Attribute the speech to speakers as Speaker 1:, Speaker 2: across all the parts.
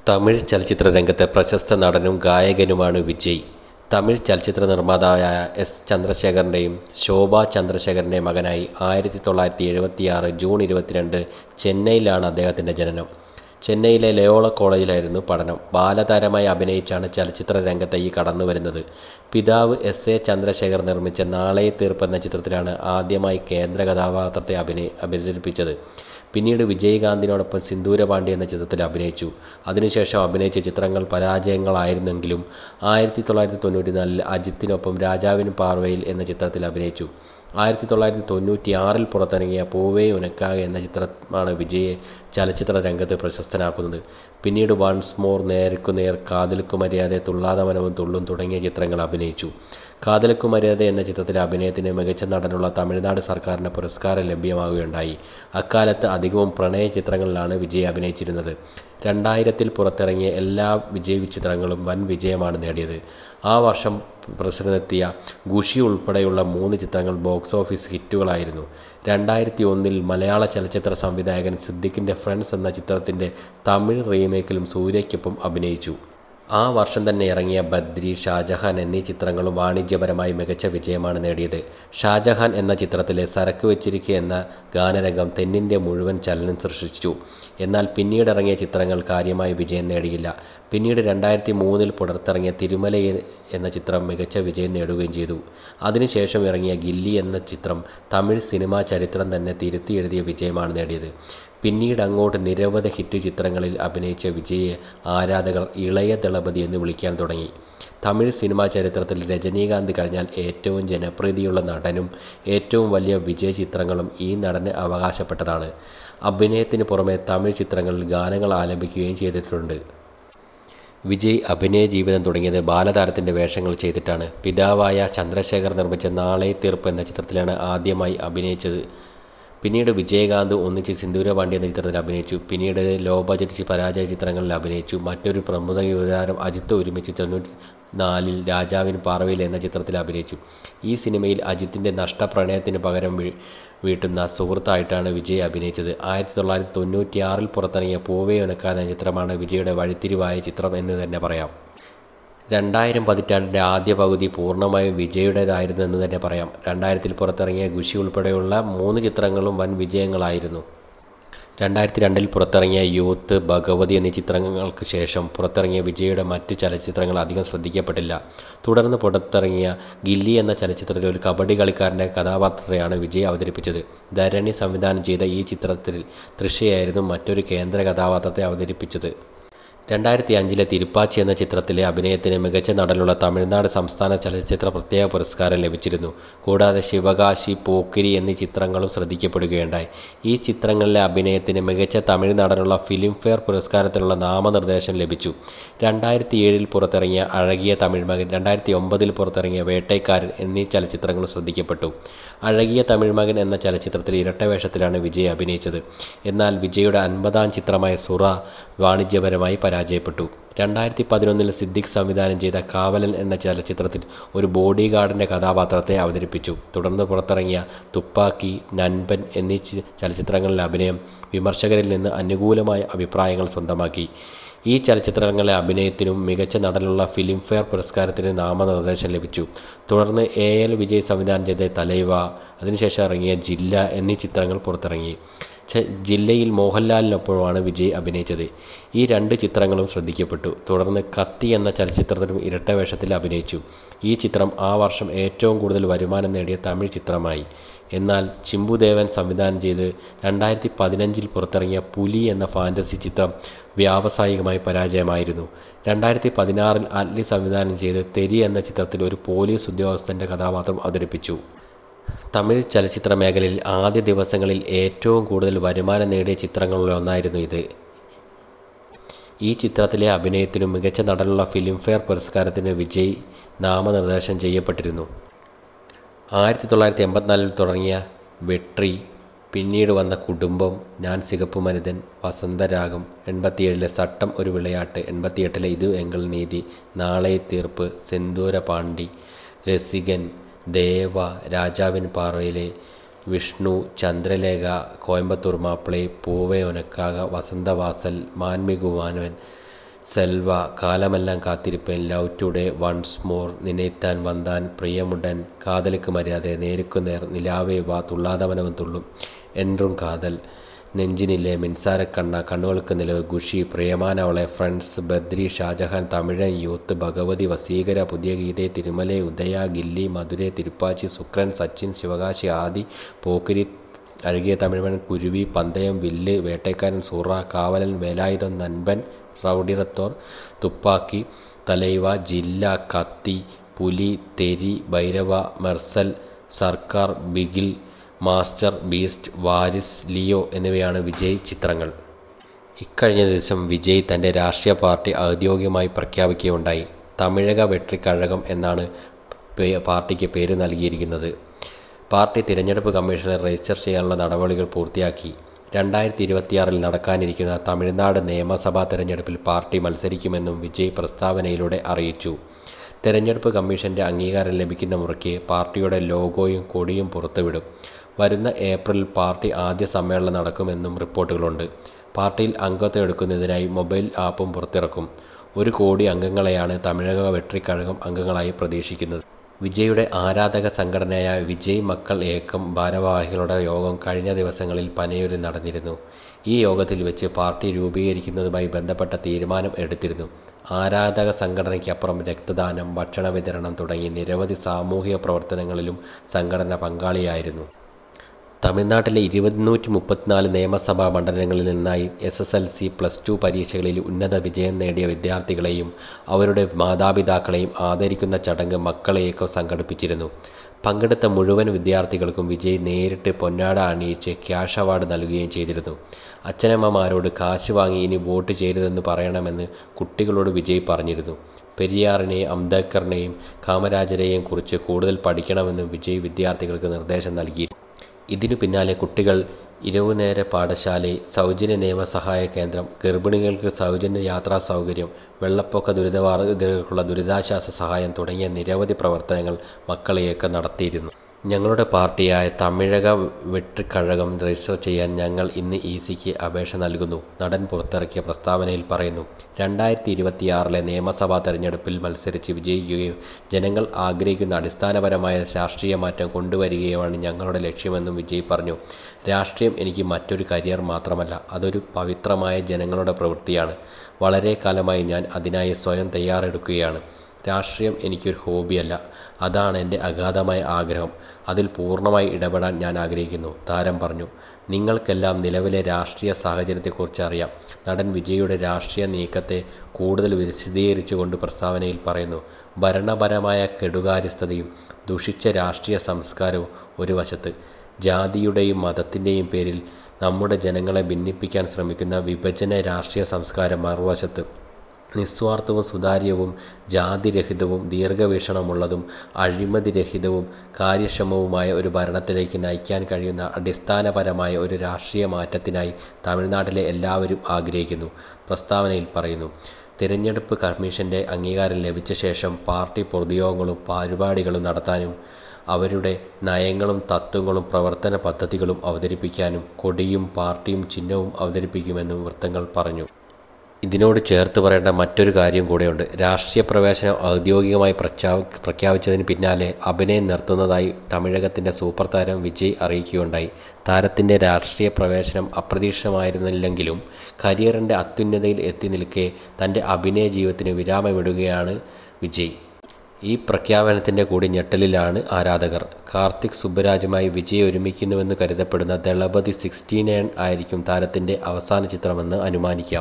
Speaker 1: തമിഴ് ചലച്ചിത്ര രംഗത്തെ പ്രശസ്ത നടനും ഗായകനുമാണ് വിജയ് തമിഴ് ചലച്ചിത്ര നിർമ്മാതാവായ എസ് ചന്ദ്രശേഖറിൻ്റെയും ശോഭ ചന്ദ്രശേഖറിൻ്റെയും മകനായി ആയിരത്തി തൊള്ളായിരത്തി എഴുപത്തിയാറ് ജൂൺ ഇരുപത്തിരണ്ട് ചെന്നൈയിലാണ് അദ്ദേഹത്തിൻ്റെ ജനനം ചെന്നൈയിലെ ലയോള കോളേജിലായിരുന്നു പഠനം ബാലതാരമായി അഭിനയിച്ചാണ് ചലച്ചിത്ര രംഗത്തേക്ക് കടന്നു വരുന്നത് പിതാവ് എസ് എ ചന്ദ്രശേഖർ നിർമ്മിച്ച നാളെ തീർപ്പ് എന്ന ചിത്രത്തിലാണ് ആദ്യമായി കേന്ദ്ര കഥാപാത്രത്തെ അഭിനയ അവതരിപ്പിച്ചത് പിന്നീട് വിജയകാന്തിനോടൊപ്പം സിന്ദൂരപാണ്ഡി എന്ന ചിത്രത്തിൽ അഭിനയിച്ചു അതിനുശേഷം അഭിനയിച്ച ചിത്രങ്ങൾ പരാജയങ്ങളായിരുന്നെങ്കിലും ആയിരത്തി തൊള്ളായിരത്തി തൊണ്ണൂറ്റി നാലിൽ അജിത്തിനൊപ്പം രാജാവിന് പാർവയിൽ എന്ന ചിത്രത്തിൽ അഭിനയിച്ചു ആയിരത്തി തൊള്ളായിരത്തി തൊണ്ണൂറ്റി ആറിൽ പുറത്തിറങ്ങിയ പൂവേ ഉനക്കാകെ എന്ന ചിത്രമാണ് വിജയെ ചലച്ചിത്ര രംഗത്ത് പ്രശസ്തനാക്കുന്നത് പിന്നീട് വൺസ് മോർ നേർക്കു നേർ കാതലുക്കു മര്യാദ തുള്ളാതമനവും തുള്ളും തുടങ്ങിയ ചിത്രങ്ങൾ അഭിനയിച്ചു കാതലുക്കു മര്യാദ എന്ന ചിത്രത്തിലെ അഭിനയത്തിന് മികച്ച നടനുള്ള തമിഴ്നാട് സർക്കാരിൻ്റെ പുരസ്കാരം ലഭ്യമാവുകയുണ്ടായി അക്കാലത്ത് അധികവും പ്രണയ ചിത്രങ്ങളിലാണ് വിജയ് അഭിനയിച്ചിരുന്നത് രണ്ടായിരത്തിൽ പുറത്തിറങ്ങിയ എല്ലാ വിജയ് ചിത്രങ്ങളും വൻ വിജയമാണ് നേടിയത് ആ വർഷം പ്രസിദ്ധത്തിയ ഖുഷി ഉൾപ്പെടെയുള്ള മൂന്ന് ചിത്രങ്ങൾ ബോക്സ് ഓഫീസ് ഹിറ്റുകളായിരുന്നു രണ്ടായിരത്തി ഒന്നിൽ മലയാള ചലച്ചിത്ര സംവിധായകൻ സിദ്ദിഖിൻ്റെ ഫ്രണ്ട്സ് എന്ന ചിത്രത്തിൻ്റെ തമിഴ് റീമേക്കിലും സൂര്യയ്ക്കൊപ്പം അഭിനയിച്ചു ആ വർഷം തന്നെ ഇറങ്ങിയ ബദ്രി ഷാജഹാൻ എന്നീ ചിത്രങ്ങളും വാണിജ്യപരമായി മികച്ച വിജയമാണ് നേടിയത് ഷാജഹാൻ എന്ന ചിത്രത്തിലെ സരക്ക് വെച്ചിരിക്കുക എന്ന ഗാനരംഗം തെന്നിന്ത്യ മുഴുവൻ ചലനം സൃഷ്ടിച്ചു എന്നാൽ പിന്നീട് ഇറങ്ങിയ ചിത്രങ്ങൾ കാര്യമായി വിജയം നേടിയില്ല പിന്നീട് രണ്ടായിരത്തി മൂന്നിൽ പുറത്തിറങ്ങിയ തിരുമല എന്ന ചിത്രം മികച്ച വിജയം നേടുകയും ചെയ്തു അതിനുശേഷം ഇറങ്ങിയ ഗില്ലി എന്ന ചിത്രം തമിഴ് സിനിമാ ചരിത്രം തന്നെ തിരുത്തി എഴുതിയ വിജയമാണ് നേടിയത് പിന്നീട് അങ്ങോട്ട് നിരവധി ഹിറ്റ് ചിത്രങ്ങളിൽ അഭിനയിച്ച വിജയെ ആരാധകർ ഇളയ ദളപതി എന്ന് വിളിക്കാൻ തുടങ്ങി തമിഴ് സിനിമാ ചരിത്രത്തിൽ രജനീകാന്ത് കഴിഞ്ഞാൽ ഏറ്റവും ജനപ്രീതിയുള്ള നടനും ഏറ്റവും വലിയ വിജയ ചിത്രങ്ങളും ഈ നടന് അവകാശപ്പെട്ടതാണ് അഭിനയത്തിന് പുറമെ തമിഴ് ചിത്രങ്ങളിൽ ഗാനങ്ങൾ ആലപിക്കുകയും ചെയ്തിട്ടുണ്ട് വിജയ് അഭിനയ ജീവിതം തുടങ്ങിയത് ബാലതാരത്തിൻ്റെ വേഷങ്ങൾ ചെയ്തിട്ടാണ് പിതാവായ ചന്ദ്രശേഖർ നിർമ്മിച്ച നാളെ തീർപ്പ് എന്ന ചിത്രത്തിലാണ് ആദ്യമായി അഭിനയിച്ചത് പിന്നീട് വിജയകാന്ത് ഒന്നിച്ച് സിന്ദൂരപാണ്ഡി എന്ന ചിത്രത്തിൽ അഭിനയിച്ചു പിന്നീട് ലോ ബജറ്റ് പരാജയ ചിത്രങ്ങളിൽ അഭിനയിച്ചു മറ്റൊരു പ്രമുഖ യുവതാരം അജിത്ത് ഒരുമിച്ച് തൊണ്ണൂറ്റി നാലിൽ രാജാവിന് പാർവയിൽ എന്ന ചിത്രത്തിൽ അഭിനയിച്ചു ഈ സിനിമയിൽ അജിത്തിൻ്റെ നഷ്ടപ്രണയത്തിന് പകരം വീ വീട്ടുന്ന സുഹൃത്തായിട്ടാണ് വിജയ് അഭിനയിച്ചത് ആയിരത്തി തൊള്ളായിരത്തി തൊണ്ണൂറ്റി ആറിൽ പുറത്തിറങ്ങിയ പൂവേ ഉനക്ക എന്ന ചിത്രമാണ് വിജയുടെ വഴിത്തിരിവായ ചിത്രം എന്ന് തന്നെ പറയാം രണ്ടായിരം പതിറ്റാണ്ടിൻ്റെ ആദ്യ പകുതി പൂർണ്ണമായും വിജയുടേതായിരുന്നു എന്ന് തന്നെ പറയാം രണ്ടായിരത്തിൽ പുറത്തിറങ്ങിയ ഖുഷി ഉൾപ്പെടെയുള്ള മൂന്ന് ചിത്രങ്ങളും വൻ വിജയങ്ങളായിരുന്നു രണ്ടായിരത്തി രണ്ടിൽ പുറത്തിറങ്ങിയ യൂത്ത് ഭഗവതി എന്നീ ചിത്രങ്ങൾക്ക് ശേഷം പുറത്തിറങ്ങിയ വിജയുടെ മറ്റ് ചലച്ചിത്രങ്ങൾ അധികം ശ്രദ്ധിക്കപ്പെട്ടില്ല തുടർന്ന് പുറത്തിറങ്ങിയ ഗില്ലി എന്ന ചലച്ചിത്രത്തിൽ ഒരു കബഡി കളിക്കാരൻ്റെ കഥാപാത്രത്തെയാണ് വിജയ് അവതരിപ്പിച്ചത് ധരണി സംവിധാനം ചെയ്ത ഈ ചിത്രത്തിൽ തൃഷയായിരുന്നു മറ്റൊരു കേന്ദ്ര കഥാപാത്രത്തെ അവതരിപ്പിച്ചത് രണ്ടായിരത്തി അഞ്ചിലെ തിരുപ്പാച്ചി എന്ന ചിത്രത്തിലെ അഭിനയത്തിന് മികച്ച നടനുള്ള തമിഴ്നാട് സംസ്ഥാന ചലച്ചിത്ര പ്രത്യേക പുരസ്കാരം ലഭിച്ചിരുന്നു കൂടാതെ ശിവകാശി പോക്കിരി എന്നീ ചിത്രങ്ങളും ശ്രദ്ധിക്കപ്പെടുകയുണ്ടായി ഈ ചിത്രങ്ങളിലെ അഭിനയത്തിന് മികച്ച തമിഴ് നടനുള്ള ഫിലിം ഫെയർ പുരസ്കാരത്തിനുള്ള നാമനിർദ്ദേശം ലഭിച്ചു രണ്ടായിരത്തി ഏഴിൽ പുറത്തിറങ്ങിയ അഴകിയ തമിഴ് മകൻ രണ്ടായിരത്തി ഒമ്പതിൽ പുറത്തിറങ്ങിയ വേട്ടയ്ക്കാരൻ എന്നീ ചലച്ചിത്രങ്ങൾ ശ്രദ്ധിക്കപ്പെട്ടു അഴകിയ തമിഴ് മകൻ എന്ന ചലച്ചിത്രത്തിൽ ഇരട്ടവേഷത്തിലാണ് വിജയ് അഭിനയിച്ചത് എന്നാൽ വിജയുടെ അൻപതാം ചിത്രമായ സുറ വാണിജ്യപരമായി പരാജയപ്പെട്ടു രണ്ടായിരത്തി പതിനൊന്നിൽ സിദ്ദിഖ് സംവിധാനം ചെയ്ത കാവലൻ എന്ന ചലച്ചിത്രത്തിൽ ഒരു ബോഡി ഗാർഡിൻ്റെ കഥാപാത്രത്തെ അവതരിപ്പിച്ചു തുടർന്ന് പുറത്തിറങ്ങിയ തുപ്പാക്കി നൻപൻ എന്നീ ചലച്ചിത്രങ്ങളിലെ അഭിനയം വിമർശകരിൽ നിന്ന് അനുകൂലമായ അഭിപ്രായങ്ങൾ സ്വന്തമാക്കി ഈ ചലച്ചിത്രങ്ങളിലെ അഭിനയത്തിനും മികച്ച നടനുള്ള ഫിലിം ഫെയർ പുരസ്കാരത്തിന് നാമനിർദ്ദേശം ലഭിച്ചു തുടർന്ന് എ എൽ വിജയ് സംവിധാനം ചെയ്ത തലൈവ അതിനുശേഷം ഇറങ്ങിയ ജില്ല എന്നീ ചിത്രങ്ങൾ പുറത്തിറങ്ങി ജില്ലയിൽ മോഹൻലാലിനൊപ്പമാണ് വിജയ് അഭിനയിച്ചത് ഈ രണ്ട് ചിത്രങ്ങളും ശ്രദ്ധിക്കപ്പെട്ടു തുടർന്ന് കത്തി എന്ന ചലച്ചിത്രത്തിലും ഇരട്ട വേഷത്തിൽ അഭിനയിച്ചു ഈ ചിത്രം ആ വർഷം ഏറ്റവും കൂടുതൽ വരുമാനം നേടിയ തമിഴ് ചിത്രമായി എന്നാൽ ചിമ്പുദേവൻ സംവിധാനം ചെയ്ത് രണ്ടായിരത്തി പതിനഞ്ചിൽ പുറത്തിറങ്ങിയ പുലി എന്ന ഫാൻറ്റസി ചിത്രം വ്യാവസായികമായി പരാജയമായിരുന്നു രണ്ടായിരത്തി പതിനാറിൽ അറ്റ്ലി സംവിധാനം ചെയ്ത് തെരി എന്ന ചിത്രത്തിൽ ഒരു പോലീസ് ഉദ്യോഗസ്ഥൻ്റെ കഥാപാത്രം അവതരിപ്പിച്ചു തമിഴ് ചലച്ചിത്ര മേഖലയിൽ ആദ്യ ദിവസങ്ങളിൽ ഏറ്റവും കൂടുതൽ വരുമാനം നേടിയ ചിത്രങ്ങളിൽ ഒന്നായിരുന്നു ഇത് ഈ ചിത്രത്തിലെ അഭിനയത്തിനും മികച്ച നടനുള്ള ഫിലിം ഫെയർ പുരസ്കാരത്തിന് വിജയ് നാമനിർദ്ദേശം ചെയ്യപ്പെട്ടിരുന്നു ആയിരത്തി തൊള്ളായിരത്തി എൺപത്തിനാലിൽ തുടങ്ങിയ വെട്രി പിന്നീട് വന്ന കുടുംബം ഞാൻ സികപ്പ് മനിതൻ വസന്തരാഗം എൺപത്തിയേഴിലെ സട്ടം ഒരു വിളയാട്ട് എൺപത്തിയെട്ടിലെ ഇത് എങ്കിൽ നീതി നാളെ തീർപ്പ് സെന്തൂര പാണ്ഡി രസികൻ ദേവ രാജാവിൻ പാറയിലെ വിഷ്ണു ചന്ദ്രലേഖ കോയമ്പത്തൂർ മാപ്പിളെ പൂവേ ഒനക്കാക വസന്തവാസൽ മാൻമികുവാനവൻ Selva Kaalamellam Kaathiruppen love today once more Ninaithen Vandhai Priyamudan Kadhalukku Mariyadhai Nerukku നേർ നിലാവേ വാ തുള്ളാതവനവൻ തുള്ളും എൻറും കാതൽ നെഞ്ചിനിലെ മിൻസാരക്കണ്ണ കണ്ണുകൾക്ക് നിലവ് ഖുഷി പ്രിയമാനവളെ ഫ്രണ്ട്സ് ബദ്രി ഷാജഹാൻ തമിഴൻ യൂത്ത് ഭഗവതി വസീകര പുതിയ ഗീതെ തിരുമല ഉദയ ഗില്ലി മധുര തിരുപ്പാച്ചി സുക്രൻ സച്ചിൻ ശിവകാശി ആദി പോക്കിരി അഴുകിയ തമിഴ്മൻ കുരുവി പന്തയം വില്ല് വേട്ടക്കാരൻ സൂറ കാവലൻ വേലായുധം നൻപൻ റൗഡിറത്തോർ തുപ്പാക്കി തലൈവ ജില്ല കത്തി പുലി തെരി Bairavaa Mersal Sarkar Bigil Master Beast Varisu Leo എന്നിവയാണ് വിജയ് ചിത്രങ്ങൾ ഇക്കഴിഞ്ഞ ദിവസം വിജയ് തൻ്റെ രാഷ്ട്രീയ പാർട്ടി ഔദ്യോഗികമായി പ്രഖ്യാപിക്കുകയുണ്ടായി തമിഴക വെട്രിക്കഴകം എന്നാണ് പേ- പാർട്ടിക്ക് പേര് നൽകിയിരിക്കുന്നത് പാർട്ടി തിരഞ്ഞെടുപ്പ് കമ്മീഷനിൽ രജിസ്റ്റർ ചെയ്യാനുള്ള നടപടികൾ പൂർത്തിയാക്കി രണ്ടായിരത്തി ഇരുപത്തിയാറിൽ നടക്കാനിരിക്കുന്ന തമിഴ്നാട് നിയമസഭാ തെരഞ്ഞെടുപ്പിൽ പാർട്ടി മത്സരിക്കുമെന്നും വിജയ് പ്രസ്താവനയിലൂടെ അറിയിച്ചു തെരഞ്ഞെടുപ്പ് കമ്മീഷന്റെ അംഗീകാരം ലഭിക്കുന്ന മുറയ്ക്ക് പാർട്ടിയുടെ ലോഗോയും കൊടിയും പുറത്തുവിടും വരുന്ന ഏപ്രിലിൽ പാർട്ടി ആദ്യ സമ്മേളനം നടക്കുമെന്നും റിപ്പോർട്ടുകളുണ്ട് പാർട്ടിയിൽ അംഗത്വം എടുക്കുന്നതിനായി മൊബൈൽ ആപ്പും പുറത്തിറക്കും ഒരു കോടി അംഗങ്ങളെയാണ് തമിഴക വെട്രിക്കഴകം അംഗങ്ങളായി പ്രതീക്ഷിക്കുന്നത് വിജയുടെ ആരാധക സംഘടനയായ വിജയ് മക്കൾ ഏക്കം ഭാരവാഹികളുടെ യോഗം കഴിഞ്ഞ ദിവസങ്ങളിൽ പനയൂരിൽ നടന്നിരുന്നു ഈ യോഗത്തിൽ വെച്ച് പാർട്ടി രൂപീകരിക്കുന്നതുമായി ബന്ധപ്പെട്ട തീരുമാനം എടുത്തിരുന്നു ആരാധക സംഘടനയ്ക്കപ്പുറം രക്തദാനം ഭക്ഷണ വിതരണം തുടങ്ങി നിരവധി സാമൂഹിക പ്രവർത്തനങ്ങളിലും സംഘടന പങ്കാളിയായിരുന്നു തമിഴ്നാട്ടിലെ ഇരുന്നൂറ്റി മുപ്പത്തിനാല് നിയമസഭാ മണ്ഡലങ്ങളിൽ നിന്നായി S S L C plus two പരീക്ഷകളിൽ ഉന്നത വിജയം നേടിയ വിദ്യാർത്ഥികളെയും അവരുടെ മാതാപിതാക്കളെയും ആദരിക്കുന്ന ചടങ്ങ് മക്കളെയൊക്കെ സംഘടിപ്പിച്ചിരുന്നു പങ്കെടുത്ത മുഴുവൻ വിദ്യാർത്ഥികൾക്കും വിജയ് നേരിട്ട് പൊന്നാട അണിയിച്ച് ക്യാഷ് അവാർഡ് നൽകുകയും ചെയ്തിരുന്നു അച്ഛനമ്മമാരോട് കാശ് വാങ്ങി ഇനി വോട്ട് ചെയ്തതെന്ന് പറയണമെന്ന് കുട്ടികളോട് വിജയ് പറഞ്ഞിരുന്നു പെരിയാറിനെയും അംബേദ്കറിനെയും കാമരാജരെയും കുറിച്ച് കൂടുതൽ പഠിക്കണമെന്നും വിജയ് വിദ്യാർത്ഥികൾക്ക് നിർദ്ദേശം നൽകി ഇതിനു പിന്നാലെ കുട്ടികൾ ഇരവുനേര പാഠശാല സൗജന്യ നിയമസഹായ കേന്ദ്രം ഗർഭിണികൾക്ക് സൗജന്യ യാത്രാ സൗകര്യം വെള്ളപ്പൊക്ക ദുരിതബാധിതർക്കുള്ള ദുരിതാശ്വാസ സഹായം തുടങ്ങിയ നിരവധി പ്രവർത്തനങ്ങൾ മക്കളെയൊക്കെ നടത്തിയിരുന്നു ഞങ്ങളുടെ പാർട്ടിയായ തമിഴക വെട്രിക്കഴകം രജിസ്റ്റർ ചെയ്യാൻ ഞങ്ങൾ ഇന്ന് ഇ സിക്ക് അപേക്ഷ നൽകുന്നു നടൻ പുറത്തിറക്കിയ പ്രസ്താവനയിൽ പറയുന്നു രണ്ടായിരത്തി ഇരുപത്തിയാറിലെ നിയമസഭാ തെരഞ്ഞെടുപ്പിൽ മത്സരിച്ച് വിജയിക്കുകയും ജനങ്ങൾ ആഗ്രഹിക്കുന്ന അടിസ്ഥാനപരമായ രാഷ്ട്രീയ മാറ്റം കൊണ്ടുവരികയുമാണ് ഞങ്ങളുടെ ലക്ഷ്യമെന്നും വിജയ് പറഞ്ഞു രാഷ്ട്രീയം എനിക്ക് മറ്റൊരു കരിയർ മാത്രമല്ല അതൊരു പവിത്രമായ ജനങ്ങളുടെ പ്രവൃത്തിയാണ് വളരെ കാലമായി ഞാൻ അതിനായി സ്വയം തയ്യാറെടുക്കുകയാണ് രാഷ്ട്രീയം എനിക്കൊരു ഹോബിയല്ല അതാണ് എൻ്റെ അഗാധമായ ആഗ്രഹം അതിൽ പൂർണ്ണമായി ഇടപെടാൻ ഞാൻ ആഗ്രഹിക്കുന്നു താരം പറഞ്ഞു നിങ്ങൾക്കെല്ലാം നിലവിലെ രാഷ്ട്രീയ സാഹചര്യത്തെക്കുറിച്ച് അറിയാം നടൻ വിജയുടെ രാഷ്ട്രീയ നീക്കത്തെ കൂടുതൽ വിശദീകരിച്ചുകൊണ്ട് പ്രസ്താവനയിൽ പറയുന്നു ഭരണപരമായ കെടുകാര്യസ്ഥതയും ദുഷിച്ച രാഷ്ട്രീയ സംസ്കാരവും ഒരു വശത്ത് ജാതിയുടെയും മതത്തിൻ്റെയും പേരിൽ നമ്മുടെ ജനങ്ങളെ ഭിന്നിപ്പിക്കാൻ ശ്രമിക്കുന്ന വിഭജന രാഷ്ട്രീയ സംസ്കാരം മറുവശത്ത് നിസ്വാർത്ഥവും സുതാര്യവും ജാതിരഹിതവും ദീർഘവീക്ഷണമുള്ളതും അഴിമതിരഹിതവും കാര്യക്ഷമവുമായ ഒരു ഭരണത്തിലേക്ക് നയിക്കാൻ കഴിയുന്ന അടിസ്ഥാനപരമായ ഒരു രാഷ്ട്രീയ മാറ്റത്തിനായി തമിഴ്നാട്ടിലെ എല്ലാവരും ആഗ്രഹിക്കുന്നു പ്രസ്താവനയിൽ പറയുന്നു തിരഞ്ഞെടുപ്പ് കമ്മീഷന്റെ അംഗീകാരം ലഭിച്ച ശേഷം പാർട്ടി പൊതുയോഗങ്ങളും പരിപാടികളും നടത്താനും അവരുടെ നയങ്ങളും തത്വങ്ങളും പ്രവർത്തന പദ്ധതികളും അവതരിപ്പിക്കാനും കൊടിയും പാർട്ടിയും ചിഹ്നവും അവതരിപ്പിക്കുമെന്നും വൃത്തങ്ങൾ പറഞ്ഞു ഇതിനോട് ചേർത്ത് പറയേണ്ട മറ്റൊരു കാര്യം കൂടെയുണ്ട് രാഷ്ട്രീയ പ്രവേശനം ഔദ്യോഗികമായി പ്രഖ്യാ പ്രഖ്യാപിച്ചതിന് പിന്നാലെ അഭിനയം നിർത്തുന്നതായി തമിഴകത്തിൻ്റെ സൂപ്പർ താരം വിജയ് അറിയിക്കുകയുണ്ടായി താരത്തിൻ്റെ രാഷ്ട്രീയ പ്രവേശനം അപ്രതീക്ഷിതമായിരുന്നില്ലെങ്കിലും കരിയറിൻ്റെ അത്യുന്നതയിൽ എത്തി നിൽക്കെ തൻ്റെ അഭിനയ ജീവിതത്തിന് വിരാമമിടുകയാണ് വിജയ് ഈ പ്രഖ്യാപനത്തിൻ്റെ കൂടി ഞെട്ടലിലാണ് ആരാധകർ കാർത്തിക് സുബ്ബരാജുമായി വിജയ് ഒരുമിക്കുന്നുവെന്ന് കരുതപ്പെടുന്ന ദളപതി സിക്സ്റ്റി നയൻ ആയിരിക്കും താരത്തിൻ്റെ അവസാന ചിത്രമെന്ന് അനുമാനിക്കാം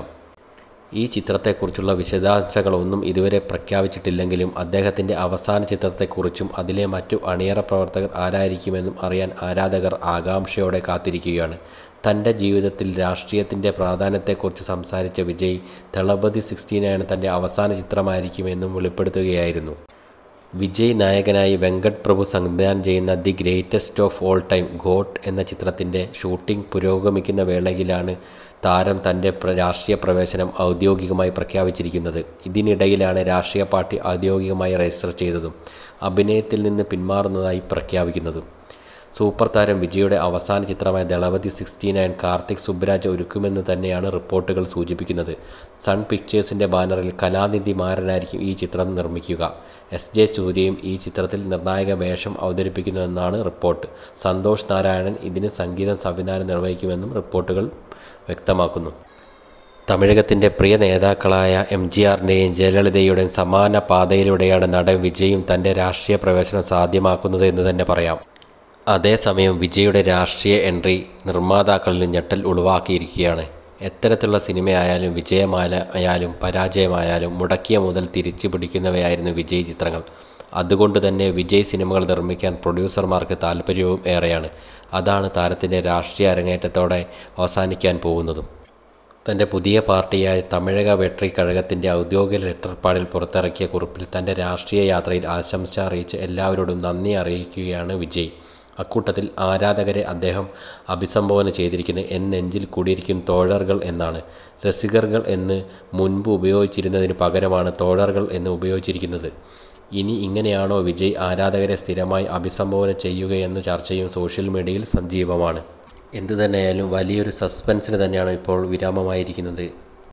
Speaker 1: ഈ ചിത്രത്തെക്കുറിച്ചുള്ള വിശദാംശങ്ങളൊന്നും ഇതുവരെ പ്രഖ്യാപിച്ചിട്ടില്ലെങ്കിലും അദ്ദേഹത്തിൻ്റെ അവസാന ചിത്രത്തെക്കുറിച്ചും അതിലെ മറ്റു അണിയറ പ്രവർത്തകർ ആരായിരിക്കുമെന്നും അറിയാൻ ആരാധകർ ആകാംക്ഷയോടെ കാത്തിരിക്കുകയാണ് തൻ്റെ ജീവിതത്തിൽ രാഷ്ട്രീയത്തിൻ്റെ പ്രാധാന്യത്തെക്കുറിച്ച് സംസാരിച്ച വിജയ് ദളപതി സിക്സ്റ്റീനാണ് തൻ്റെ അവസാന ചിത്രമായിരിക്കുമെന്നും വെളിപ്പെടുത്തുകയായിരുന്നു വിജയ് നായകനായി വെങ്കട് പ്രഭു സംവിധാനം ചെയ്യുന്ന The Greatest of All Time GOAT എന്ന ചിത്രത്തിൻ്റെ ഷൂട്ടിംഗ് പുരോഗമിക്കുന്ന വേളയിലാണ് താരം തൻ്റെ പ്ര- രാഷ്ട്രീയ പ്രവേശനം ഔദ്യോഗികമായി പ്രഖ്യാപിച്ചിരിക്കുന്നത് ഇതിനിടയിലാണ് രാഷ്ട്രീയ പാർട്ടി ഔദ്യോഗികമായി രജിസ്റ്റർ ചെയ്തതും അഭിനയത്തിൽ നിന്ന് പിന്മാറുന്നതായി പ്രഖ്യാപിക്കുന്നതും സൂപ്പർ താരം വിജയുടെ അവസാന ചിത്രമായ ദളപതി സിക്സ്റ്റി നയൻ കാർത്തിക് സുബ്രാജ് ഒരുക്കുമെന്ന് തന്നെയാണ് റിപ്പോർട്ടുകൾ സൂചിപ്പിക്കുന്നത് സൺ പിക്ചേഴ്സിൻ്റെ ബാനറിൽ കലാനിധി മാരനായിരിക്കും ഈ ചിത്രം നിർമ്മിക്കുക എസ് ജെ സൂര്യയും ഈ ചിത്രത്തിൽ നിർണായക വേഷം അവതരിപ്പിക്കുന്നുവെന്നാണ് റിപ്പോർട്ട് സന്തോഷ് നാരായണൻ ഇതിന് സംഗീതം സംവിധാനം നിർവഹിക്കുമെന്നും റിപ്പോർട്ടുകൾ വ്യക്തമാക്കുന്നു തമിഴകത്തിൻ്റെ പ്രിയ നേതാക്കളായ എം ജി ആറിൻ്റെയും ജയലളിതയുടെയും സമാന പാതയിലൂടെയാണ് നടൻ വിജയും തൻ്റെ രാഷ്ട്രീയ പ്രവേശനം സാധ്യമാക്കുന്നത് എന്ന് തന്നെ പറയാം അതേസമയം വിജയുടെ രാഷ്ട്രീയ എൻട്രി നിർമ്മാതാക്കളിൽ ഞെട്ടൽ ഉളവാക്കിയിരിക്കുകയാണ് എത്തരത്തിലുള്ള സിനിമയായാലും വിജയമായാലും പരാജയമായാലും മുടക്കിയ മുതൽ തിരിച്ചു പിടിക്കുന്നവയായിരുന്നു വിജയ് ചിത്രങ്ങൾ അതുകൊണ്ട് തന്നെ വിജയ് സിനിമകൾ നിർമ്മിക്കാൻ പ്രൊഡ്യൂസർമാർക്ക് താല്പര്യവും ഏറെയാണ് അതാണ് താരത്തിൻ്റെ രാഷ്ട്രീയ അരങ്ങേറ്റത്തോടെ അവസാനിക്കാൻ പോകുന്നതും തൻ്റെ പുതിയ പാർട്ടിയായ തമിഴക വെട്രി കഴകത്തിൻ്റെ ഔദ്യോഗിക ലെറ്റർ പാഡിൽ പുറത്തിറക്കിയ കുറിപ്പിൽ തൻ്റെ രാഷ്ട്രീയ യാത്രയിൽ ആശംസ അറിയിച്ച് എല്ലാവരോടും നന്ദി അറിയിക്കുകയാണ് വിജയ് അക്കൂട്ടത്തിൽ ആരാധകരെ അദ്ദേഹം അഭിസംബോധന ചെയ്തിരിക്കുന്നത് എൻ നെഞ്ചിൽ കൂടിയിരിക്കും തോഴറുകൾ എന്നാണ് രസികർകൾ എന്ന് മുൻപ് ഉപയോഗിച്ചിരുന്നതിന് പകരമാണ് തോഴറുകൾ എന്ന് ഉപയോഗിച്ചിരിക്കുന്നത് ഇനി ഇങ്ങനെയാണോ വിജയ് ആരാധകരെ സ്ഥിരമായി അഭിസംബോധന ചെയ്യുകയെന്ന ചർച്ചയും സോഷ്യൽ മീഡിയയിൽ സജീവമാണ് എന്തു തന്നെയായാലും വലിയൊരു സസ്പെൻസിന് തന്നെയാണ് ഇപ്പോൾ വിരാമമായിരിക്കുന്നത്